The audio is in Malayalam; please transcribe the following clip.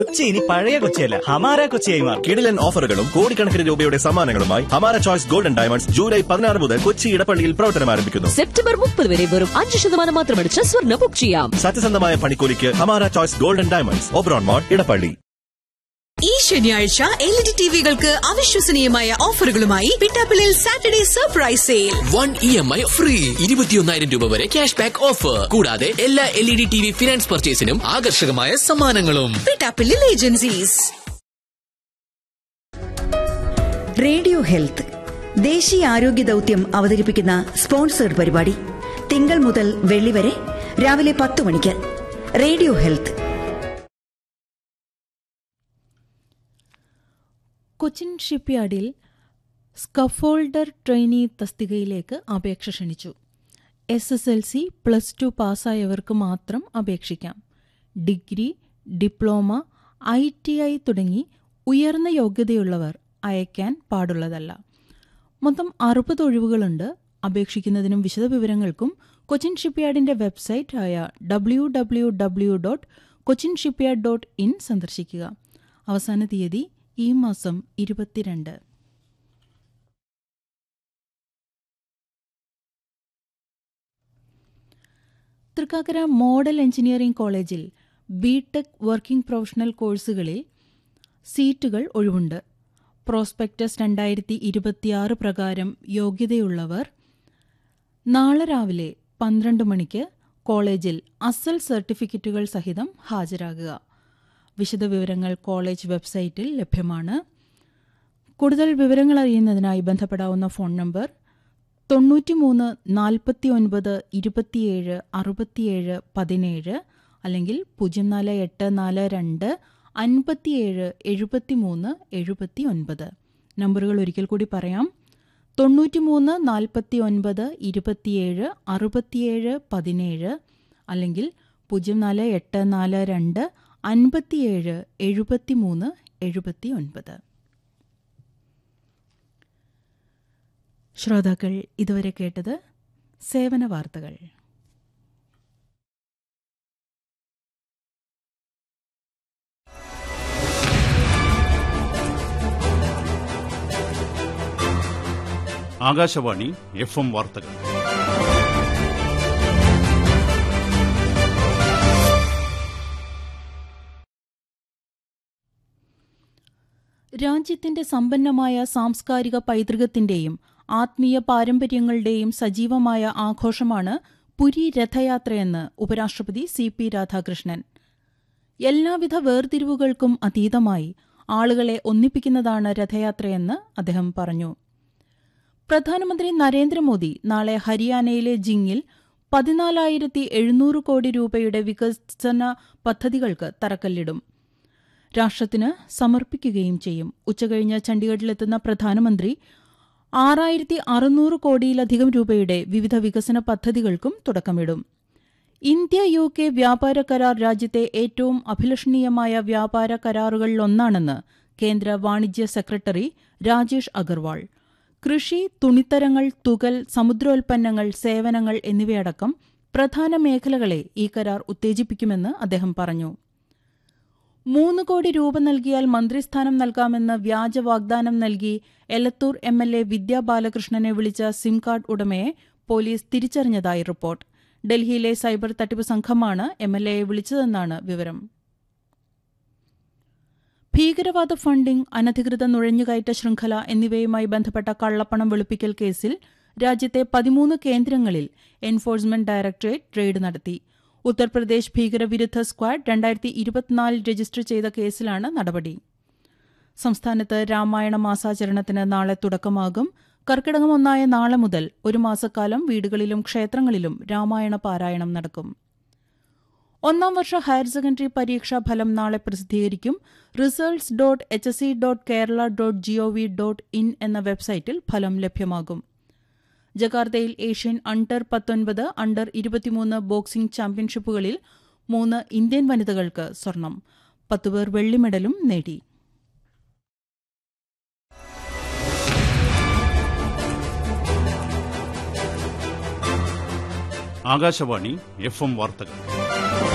കൊച്ചി ഇനി പഴയ കൊച്ചിയല്ല ഹമാര കൊച്ചിയായി മാറും കിടിലൻ ഓഫറുകളും കോടിക്കണക്കിന് രൂപയുടെ സമ്മാനങ്ങളുമായി ഹമാര ചോയ്സ് ഗോൾഡൻ ഡയമണ്ട്സ് ജൂലൈ പതിനാറ് മുതൽ കൊച്ചി ഇടപ്പള്ളിയിൽ പ്രവർത്തനം ആരംഭിക്കുന്നു സെപ്റ്റംബർ മുപ്പത് വരെ വെറും അഞ്ച് ശതമാനം മാത്രമടിച്ച് സ്വർണ്ണ ബുക്ക് ചെയ്യാം സത്യസന്ധമായ പണിക്കൂലിക്ക് Hamara choice golden diamonds Oberon മോഡ് ഇടപ്പള്ളി ഈ ശനിയാഴ്ച എൽ ഇ ഡി ടിവികൾക്ക് അവിശ്വസനീയമായ ഓഫറുകളുമായി പിട്ടാപ്പിളിൽ Saturday surprise sale one E M I free ഇരുപത്തിയൊന്നായിരം രൂപ വരെ ക്യാഷ് ബാക്ക് ഓഫർ കൂടാതെ എല്ലാ L E D T V finance പർച്ചേസിനും ആകർഷകമായ സമ്മാനങ്ങളും പിട്ടാപ്പിളിൽ ഏജൻസീസ് റേഡിയോ ഹെൽത്ത് ദേശീയ ആരോഗ്യ ദൗത്യം അവതരിപ്പിക്കുന്ന സ്പോൺസേഡ് പരിപാടി തിങ്കൾ മുതൽ വെള്ളി വരെ രാവിലെ പത്ത് മണിക്ക് റേഡിയോ ഹെൽത്ത് കൊച്ചിൻ ഷിപ്പ്യാർഡിൽ സ്കഫോൾഡർ ട്രെയിനി തസ്തികയിലേക്ക് അപേക്ഷ ക്ഷണിച്ചു S S L C plus two പാസ്സായവർക്ക് മാത്രം അപേക്ഷിക്കാം degree diploma I T I തുടങ്ങി ഉയർന്ന യോഗ്യതയുള്ളവർ അയക്കാൻ പാടുള്ളതല്ല മൊത്തം അറുപത് ഒഴിവുകളുണ്ട് അപേക്ഷിക്കുന്നതിനും വിശദവിവരങ്ങൾക്കും കൊച്ചിൻ ഷിപ്പ്യാർഡിന്റെ വെബ്സൈറ്റ് ആയ W W W dot Cochin shipyard dot in സന്ദർശിക്കുക അവസാന തീയതി ഈ മാസം ഇരുപത്തിരണ്ട് തൃക്കാക്കര മോഡൽ എഞ്ചിനീയറിംഗ് കോളേജിൽ ബി ടെക് വർക്കിംഗ് പ്രൊഫഷണൽ കോഴ്സുകളിൽ സീറ്റുകൾ ഒഴിവുണ്ട് പ്രോസ്പെക്ടസ് രണ്ടായിരത്തി ഇരുപത്തിയാറ് പ്രകാരം യോഗ്യതയുള്ളവർ നാളെ രാവിലെ പന്ത്രണ്ട് മണിക്ക് കോളേജിൽ അസൽ സർട്ടിഫിക്കറ്റുകൾ സഹിതം ഹാജരാകുക വിശദവിവരങ്ങൾ കോളേജ് വെബ്സൈറ്റിൽ ലഭ്യമാണ് കൂടുതൽ വിവരങ്ങൾ അറിയുന്നതിനായി ബന്ധപ്പെടാവുന്ന ഫോൺ നമ്പർ തൊണ്ണൂറ്റിമൂന്ന് നാൽപ്പത്തി ഒൻപത് ഇരുപത്തിയേഴ് അറുപത്തിയേഴ് പതിനേഴ് അല്ലെങ്കിൽ പൂജ്യം നാല് എട്ട് നാല് രണ്ട് അൻപത്തിയേഴ് എഴുപത്തിമൂന്ന് എഴുപത്തി ഒൻപത് നമ്പറുകൾ ഒരിക്കൽ കൂടി പറയാം തൊണ്ണൂറ്റിമൂന്ന് നാൽപ്പത്തി ഒൻപത് ഇരുപത്തിയേഴ് അറുപത്തിയേഴ് പതിനേഴ് അല്ലെങ്കിൽ പൂജ്യം നാല് എട്ട് നാല് രണ്ട് അൻപത്തിയേഴ് എഴുപത്തിമൂന്ന് എഴുപത്തി ഒൻപത് ശ്രോതാക്കൾ ഇതുവരെ കേട്ടത് സേവന വാർത്തകൾ ആകാശവാണി എഫ് എം വാർത്തകൾ രാജ്യത്തിന്റെ സമ്പന്നമായ സാംസ്കാരിക പൈതൃകത്തിന്റെയും ആത്മീയ പാരമ്പര്യങ്ങളുടെയും സജീവമായ ആഘോഷമാണ് പുരി രഥയാത്രയെന്ന് ഉപരാഷ്ട്രപതി സി പി രാധാകൃഷ്ണൻ എല്ലാവിധ വേർതിരിവുകൾക്കും അതീതമായി ആളുകളെ ഒന്നിപ്പിക്കുന്നതാണ് രഥയാത്രയെന്ന് അദ്ദേഹം പറഞ്ഞു പ്രധാനമന്ത്രി നരേന്ദ്രമോദി നാളെ ഹരിയാനയിലെ ജിങ്ങിൽ പതിനാലായിരത്തി എഴുന്നൂറ് കോടി രൂപയുടെ വികസന പദ്ധതികൾക്ക് തറക്കല്ലിടും രാഷ്ട്രത്തിന് സമർപ്പിക്കുകയും ചെയ്യും ഉച്ചകഴിഞ്ഞ് ചണ്ഡീഗഡിലെത്തുന്ന പ്രധാനമന്ത്രി ആറായിരത്തി അറുന്നൂറ് കോടിയിലധികം രൂപയുടെ വിവിധ വികസന പദ്ധതികൾക്കും തുടക്കമിടും ഇന്ത്യ യു കെ വ്യാപാര കരാർ രാജ്യത്തെ ഏറ്റവും അഭിലഷണീയമായ വ്യാപാര കരാറുകളിലൊന്നാണെന്ന് കേന്ദ്ര വാണിജ്യ സെക്രട്ടറി രാജേഷ് അഗർവാൾ കൃഷി തുണിത്തരങ്ങൾ തുകൽ സമുദ്രോൽപ്പന്നങ്ങൾ സേവനങ്ങൾ എന്നിവയടക്കം പ്രധാന മേഖലകളെ ഈ കരാർ ഉത്തേജിപ്പിക്കുമെന്ന് അദ്ദേഹം പറഞ്ഞു മൂന്ന് കോടി രൂപ നൽകിയാൽ മന്ത്രിസ്ഥാനം നൽകാമെന്ന് വ്യാജ വാഗ്ദാനം നൽകി Elathur M L A Vidya ബാലകൃഷ്ണനെ വിളിച്ച സിം കാർഡ് ഉടമയെ പോലീസ് തിരിച്ചറിഞ്ഞതായി റിപ്പോർട്ട് ഡൽഹിയിലെ സൈബർ തട്ടിപ്പ് സംഘമാണ് എം എൽ എയെ വിളിച്ചതെന്നാണ് വിവരം ഭീകരവാദ ഫണ്ടിംഗ് അനധികൃത നുഴഞ്ഞുകയറ്റ ശൃംഖല എന്നിവയുമായി ബന്ധപ്പെട്ട കള്ളപ്പണം വെളുപ്പിക്കൽ കേസിൽ രാജ്യത്തെ പതിമൂന്ന് കേന്ദ്രങ്ങളിൽ എൻഫോഴ്സ്മെന്റ് ഡയറക്ടറേറ്റ് റെയ്ഡ് നടത്തി ഉത്തർപ്രദേശ് ഭീകരവിരുദ്ധ സ്ക്വാഡ് രണ്ടായിരത്തി ഇരുപത്തിനാലിൽ രജിസ്റ്റർ ചെയ്ത കേസിലാണ് നടപടി സംസ്ഥാനത്ത് രാമായണ മാസാചരണത്തിന് നാളെ തുടക്കമാകും കർക്കിടകം ഒന്നായ നാളെ മുതൽ ഒരു മാസക്കാലം വീടുകളിലും ക്ഷേത്രങ്ങളിലും രാമായണ പാരായണം നടക്കും ഒന്നാം വർഷ ഹയർ സെക്കൻഡറി പരീക്ഷാ ഫലം നാളെ പ്രസിദ്ധീകരിക്കും results dot H S C dot Kerala dot G O V dot in എന്ന വെബ്സൈറ്റിൽ ഫലം ലഭ്യമാകും ജക്കാർത്തയിൽ ഏഷ്യൻ അണ്ടർ പത്തൊൻപത് അണ്ടർ ഇരുപത്തിമൂന്ന് ബോക്സിംഗ് ചാമ്പ്യൻഷിപ്പുകളിൽ മൂന്ന് ഇന്ത്യൻ വനിതകൾക്ക് സ്വർണം പത്തുപേർ വെള്ളി മെഡലും നേടി ആകാശവാണി എഫ് എം വാർത്തകൾ